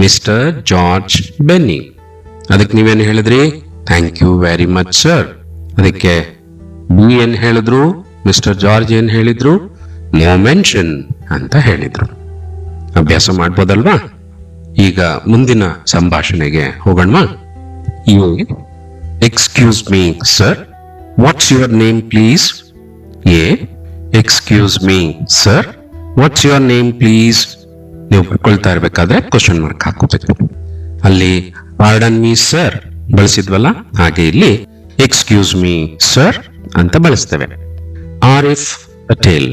mister George Benny ಅದಕ್ಕೆ ನೀವೇನು ಹೇಳಿದ್ರಿ thank you very much sir ಅದಕ್ಕೆ ಬಿ ಏನ್ ಹೇಳಿದ್ರು ಮಿಸ್ಟರ್ ಜಾರ್ಜ್ ಏನ್ ಹೇಳಿದ್ರು ನೋ ಮೆನ್ಷನ್ ಅಂತ ಹೇಳಿದ್ರು ಅಭ್ಯಾಸ ಮಾಡ್ಬೋದಲ್ವಾ ಈಗ ಮುಂದಿನ ಸಂಭಾಷಣೆಗೆ ಹೋಗೋಣ excuse me sir what's your name please uh excuse me sir what's your name please ನೀವು ಬರ್ಕೊಳ್ತಾ ಇರ್ಬೇಕಾದ್ರೆ ಕ್ವಶನ್ ಮಾರ್ಕ್ ಹಾಕೋಬೇಕು ಅಲ್ಲಿ ಪಾರ್ಡನ್ ಮೀ ಸರ್ ಬಳಸಿದ್ವಲ್ಲ ಹಾಗೆ ಇಲ್ಲಿ ಎಕ್ಸ್ಕ್ಯೂಸ್ ಮೀ ಸರ್ ಅಂತ ಬಳಸ್ತೇವೆ ಆರ್ ಎಫ್ ಪಟೇಲ್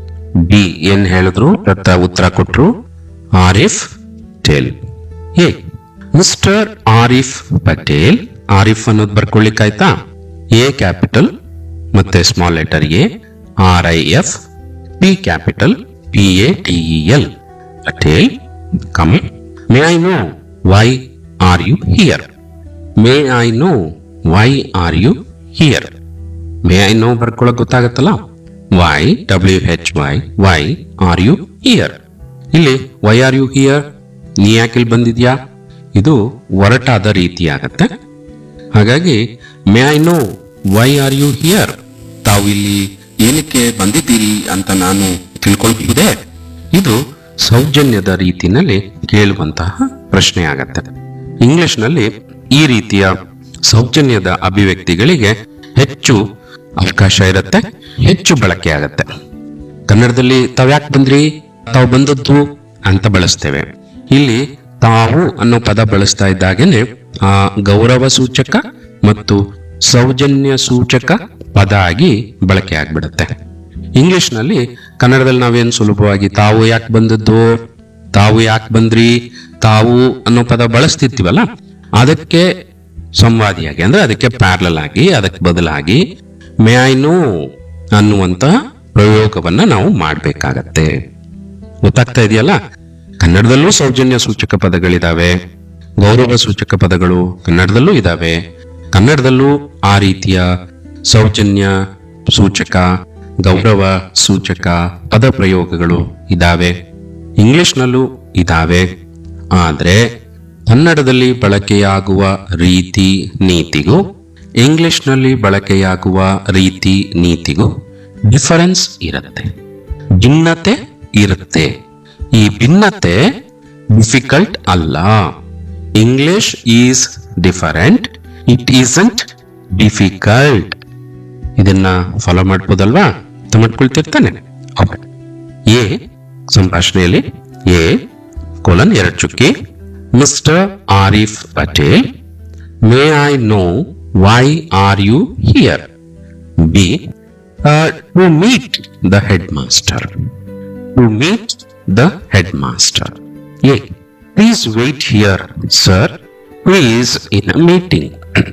ಬಿ ಏನ್ ಹೇಳಿದ್ರು ಪ್ರತ ಉತ್ತರ ಕೊಟ್ರು ಆರಿಫ್ ಟೇಲ್ ಎ ಮಿಸ್ಟರ್ ಆರಿಫ್ ಪಟೇಲ್ ಆರಿಫ್ ಅನ್ನೋದು ಬರ್ಕೊಳ್ಳಿಕ್ಕಾಯ್ತಾ ಎ ಕ್ಯಾಪಿಟಲ್ ಮತ್ತೆ small letter A R I F P capital P A T E L Patel come may I know why are you here may I know why are you here may I know ಬರ್ಕೊಳಕ್ ಗೊತ್ತಾಗತ್ತಲ್ಲ why W H Y why are you here ಇಲ್ಲಿ why are you here ನೀ ಯಾಕೆ ಇಲ್ಲಿ ಬಂದಿದ್ಯಾ ಇದು ಒರಟಾದ ರೀತಿ ಆಗತ್ತೆ ಹಾಗಾಗಿ may I know why are you here ತಾವು ಇಲ್ಲಿ ಏನಕ್ಕೆ ಬಂದಿದ್ದೀರಿ ಅಂತ ನಾನು ತಿಳ್ಕೊಳ್ಬಹುದೇ ಇದು ಸೌಜನ್ಯದ ರೀತಿನಲ್ಲಿ ಕೇಳುವಂತಹ ಪ್ರಶ್ನೆ ಆಗತ್ತೆ ಇಂಗ್ಲಿಷ್ನಲ್ಲಿ ಈ ರೀತಿಯ ಸೌಜನ್ಯದ ಅಭಿವ್ಯಕ್ತಿಗಳಿಗೆ ಹೆಚ್ಚು ಅವಕಾಶ ಇರುತ್ತೆ ಹೆಚ್ಚು ಬಳಕೆ ಆಗತ್ತೆ ಕನ್ನಡದಲ್ಲಿ ತಾವ್ ಯಾಕೆ ಬಂದ್ರಿ ತಾವು ಬಂದದ್ದು ಅಂತ ಬಳಸ್ತೇವೆ ಇಲ್ಲಿ ತಾವು ಅನ್ನೋ ಪದ ಬಳಸ್ತಾ ಇದ್ದಾಗೇನೆ ಆ ಗೌರವ ಸೂಚಕ ಮತ್ತು ಸೌಜನ್ಯ ಸೂಚಕ ಪದ ಆಗಿ ಬಳಕೆ ಆಗ್ಬಿಡುತ್ತೆ ಇಂಗ್ಲಿಷ್ನಲ್ಲಿ ಕನ್ನಡದಲ್ಲಿ ನಾವೇನು ಸುಲಭವಾಗಿ ತಾವು ಯಾಕೆ ಬಂದದ್ದು ತಾವು ಯಾಕೆ ಬಂದ್ರಿ ತಾವು ಅನ್ನೋ ಪದ ಬಳಸ್ತಿರ್ತೀವಲ್ಲ ಅದಕ್ಕೆ ಸಂವಾದಿಯಾಗಿ ಅಂದ್ರೆ ಅದಕ್ಕೆ ಪ್ಯಾರಲಲ್ ಆಗಿ ಅದಕ್ಕೆ ಬದಲಾಗಿ ಮೇ ಐ ನೋ ಅನ್ನುವಂತ ಪ್ರಯೋಗವನ್ನ ನಾವು ಮಾಡಬೇಕಾಗತ್ತೆ ಗೊತ್ತಾಗ್ತಾ ಇದೆಯಲ್ಲ ಕನ್ನಡದಲ್ಲೂ ಸೌಜನ್ಯ ಸೂಚಕ ಪದಗಳಿದಾವೆ ಗೌರವ ಸೂಚಕ ಪದಗಳು ಕನ್ನಡದಲ್ಲೂ ಇದಾವೆ ಕನ್ನಡದಲ್ಲೂ ಆ ರೀತಿಯ ಸೌಜನ್ಯ ಸೂಚಕ ಗೌರವ ಸೂಚಕ ಪದ ಪ್ರಯೋಗಗಳು ಇದಾವೆ ಇಂಗ್ಲಿಷ್ನಲ್ಲೂ ಇದಾವೆ ಆದ್ರೆ ಕನ್ನಡದಲ್ಲಿ ಬಳಕೆಯಾಗುವ ರೀತಿ ನೀತಿಗೂ ಇಂಗ್ಲಿಷ್ನಲ್ಲಿ ಬಳಕೆಯಾಗುವ ರೀತಿ ನೀತಿಗೂ ಡಿಫರೆನ್ಸ್ ಇರುತ್ತೆ ಭಿನ್ನತೆ ಇರುತ್ತೆ ಈ ಭಿನ್ನತೆ ಡಿಫಿಕಲ್ಟ್ ಅಲ್ಲ English is different it isn't difficult ಇದನ್ನ ಫಾಲೋ ಮಾಡ್ಬೋದಲ್ವಾ ಅರ್ಥ ಮಾಡ್ಕೊಳ್ತಿರ್ತಾನೆ ಓಕೆ ಎ ಸಂಭಾಷಣೆಯಲ್ಲಿ ಎ ಕೋಲನ್ ಎರಡು ಚುಕ್ಕಿ mister Arif Patel may I know why are you here be to meet the headmaster to meet the headmaster uh please wait here sir please in a meeting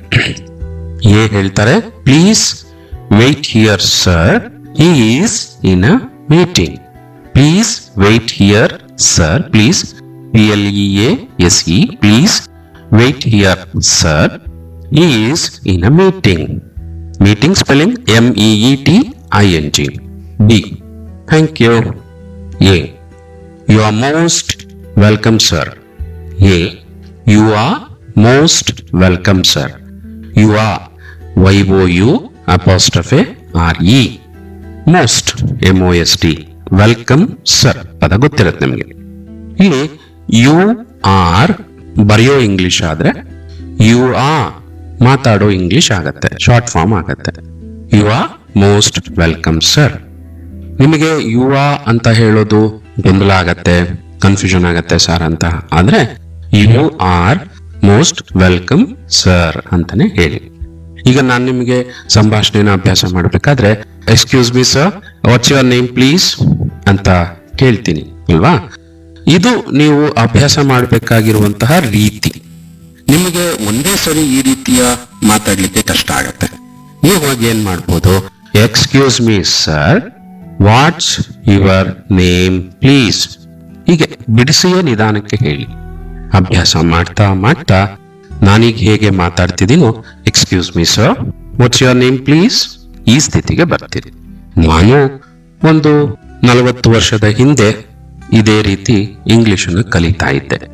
uh ಹೇಳ್ತಾರೆ please wait here sir he is in a meeting please wait here sir please P L E A S E please wait here sir is in a meeting meeting spelling M E E T I N G D thank you uh you are most welcome sir uh you are most welcome sir you are Y O U apostrophe R E most M O S T welcome sir ಪದ ಗೊತ್ತಿರುತ್ತೆ ನಿಮಗೆ ಇಲ್ಲಿ you are ಬರೆಯೋ English ಆದ್ರೆ you are ಮಾತಾಡೋ English ಆಗತ್ತೆ short form ಆಗತ್ತೆ you are most welcome sir ನಿಮಗೆ ಯು ಆರ್ ಅಂತ ಹೇಳೋದು ಗೊಂದಲ ಆಗತ್ತೆ ಕನ್ಫ್ಯೂಷನ್ ಆಗತ್ತೆ ಸರ್ ಅಂತ ಆದ್ರೆ you are most welcome sir ಅಂತಾನೆ ಹೇಳಿ ಈಗ ನಾನು ನಿಮಗೆ ಸಂಭಾಷಣೆನ ಅಭ್ಯಾಸ ಮಾಡಬೇಕಾದ್ರೆ excuse me sir what's your name please ಅಂತ ಕೇಳ್ತೀನಿ ಅಲ್ವಾ ಇದು ನೀವು ಅಭ್ಯಾಸ ಮಾಡಬೇಕಾಗಿರುವಂತಹ ರೀತಿ ನಿಮಗೆ ಒಂದೇ ಸರಿ ಈ ರೀತಿಯ ಮಾತಾಡ್ಲಿಕ್ಕೆ ಕಷ್ಟ ಆಗತ್ತೆ ನೀವು ಹೋಗಿ ಏನ್ ಮಾಡ್ಬೋದು excuse me sir what's your name please ಹೀಗೆ ಬಿಡಿಸಿಯೇ ನಿಧಾನಕ್ಕೆ ಹೇಳಿ ಅಭ್ಯಾಸ ಮಾಡ್ತಾ ಮಾಡ್ತಾ ನಾನೀಗ ಹೇಗೆ ಮಾತಾಡ್ತಿದ್ದೀನೋ excuse me sir what's your name please ಈ ಸ್ಥಿತಿಗೆ ಬರ್ತೀನಿ ನಾನು ಒಂದು ನಲವತ್ತು ವರ್ಷದ ಹಿಂದೆ ಇದೇ ರೀತಿ ಇಂಗ್ಲಿಷನ್ನು ಕಲಿತಾ ಇದ್ದೆ